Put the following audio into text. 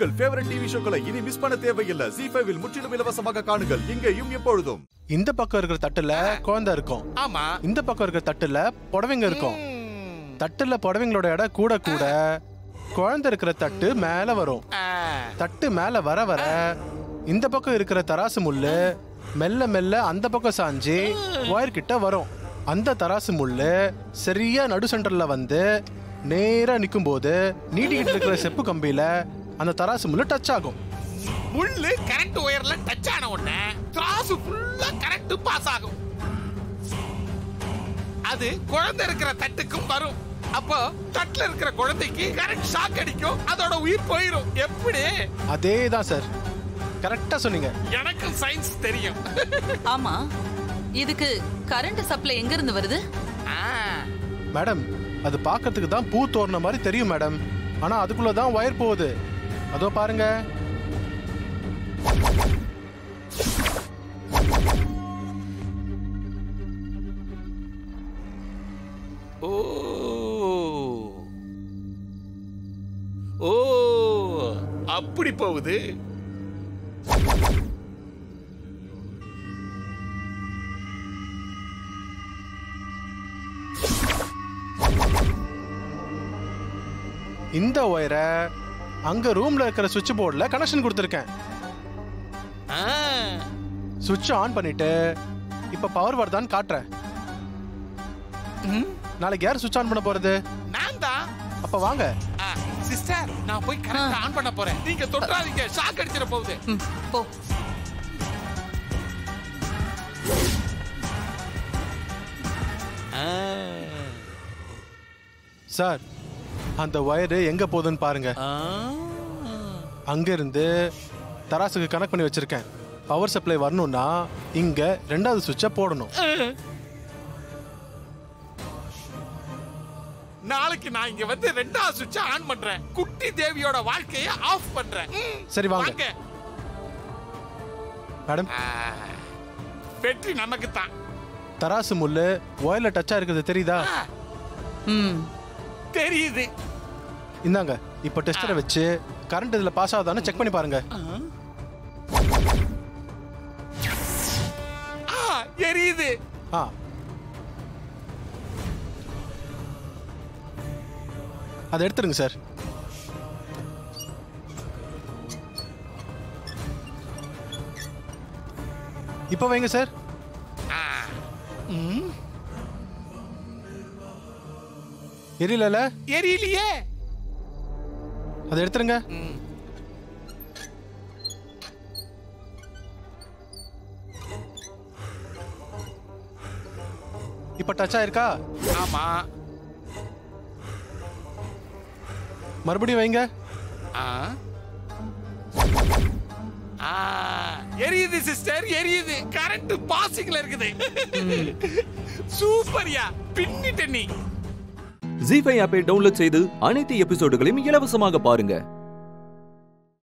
உங்கள் favourite TV ஷோக்களை இனி miss பண்ண தேவையில்லை ஜி ஃபைவில் முற்றிலும் இலவசமாக காணுங்கள் இங்கேயும் எப்பொழுதும் இந்த பக்கம் இருக்கிற தட்டுல குழந்தை இருக்கும் ஆமா இந்த பக்கம் இருக்கிற தட்டுல புடவைங்க இருக்கும் ம். தட்டுல புடவைங்களோட எடை கூட கூட குழந்தை இருக்கிற தட்டு மேல வரும் ஆ. தட்டு மேல வர வர இந்த பக்கம் இருக்கிற தராசு முள்ளு மெல்ல மெல்ல அந்த பக்கம் சாஞ்சு ஒயர் கிட்ட வரும் அந்த தராசு முள்ளு சரியா நடு சென்டர்ல வந்து நேரா நிக்கும் போது நீட்டிக்கிட்டு இருக்கிற செப்பு கம்பியில அந்த தராசு முள்ளு டச் ஆகும் முள்ளு கரண்ட் ஒயர்ல டச் ஆன உடனே திராசு ஃபுல்லா கரண்ட் பாஸ் ஆகும் அது குழந்தை இருக்கிற தட்டுக்கும் வரும் அப்போ தட்டுல இருக்கிற குழந்தைக்கு கரண்ட் ஷாக் அடிக்கும் அதோட உயிர் போயிரும் எப்படி அதே தான் சார் கரெக்டா சொன்னீங்க எனக்கும் சயின்ஸ் தெரியும் ஆமா இதுக்கு கரண்ட் சப்ளை எங்க இருந்து வருது ஆ, மேடம் அது பார்க்கறதுக்கு தான் பூ தோரண மாதிரி தெரியும் மேடம் ஆனா அதுக்குள்ள தான் ஒயர் போகுது அதோ பாருங்க ஓ ஓ அப்படி போகுது இந்த ஒயரை அங்க ரூம்ல இருக்கிற சுவிட்ச் போர்டில் கனெக்ஷன் கொடுத்துருக்கேன் ஆ, சுவிட்ச் ஆன் பண்ணிட்டு இப்ப பவர் வருதான்னு காட்டுறேன் ம், நாளைக்கு யார் சுவிட்ச் ஆன் பண்ண போறது நான் தான் அப்ப வாங்க சிஸ்டர் நான் போய் கரண்ட் ஆன் பண்ண போறேன் நீங்க தொட்டாதீங்க ஷாக் அடிச்சிட போகுது ம், போ ஆ. சார் அந்த ஒயரு எங்க போகுதுன்னு பாருங்க ஆ. அங்க இருந்து தராசுக்கு கனெக்ட் பண்ணி வச்சிருக்கேன் பவர் சப்ளை வரணும்னா இங்க ரெண்டாவது சுவிட்சை போடணும் நாளைக்கு நான் இங்க வந்து ரெண்டாவது சுவிட்ச் ஆன் பண்றேன் குட்டி தேவியோட வாழ்க்கைய ஆஃப் பண்றேன் ம், சரி, வாங்க. வாங்க மேடம் ஆ, வெற்றி நமக்கு தான் தராசு முள்ளு ஒயர்ல டச்சா இருக்கிறது தெரியுதா ம் தெரியுது இந்தாங்க இப்ப டெஸ்டரை வச்சு கரண்ட் இதுல பாஸ் ஆகுதான்னு செக் பண்ணி பாருங்க ஆ, எரியுது ஆ அதை எடுத்துருங்க சார் இப்போ வைங்க சார் ஆ. ம், எரியல எரியலையே அதை எடுத்துருங்க ம். இப்போ டச் ஆயிருக்கா ஆமா மறுபடியும் வைங்க ஆ. ஆ, எரியுது சிஸ்டர் எரியுது கரண்ட் பாசிங்ல இருக்குது சூப்பர்யா பின்னிட்ட நீ ஜி ஃபைவ் ஆப்பை டவுன்லோட் செய்து அனைத்து எபிசோடுகளையும் இலவசமாக பாருங்க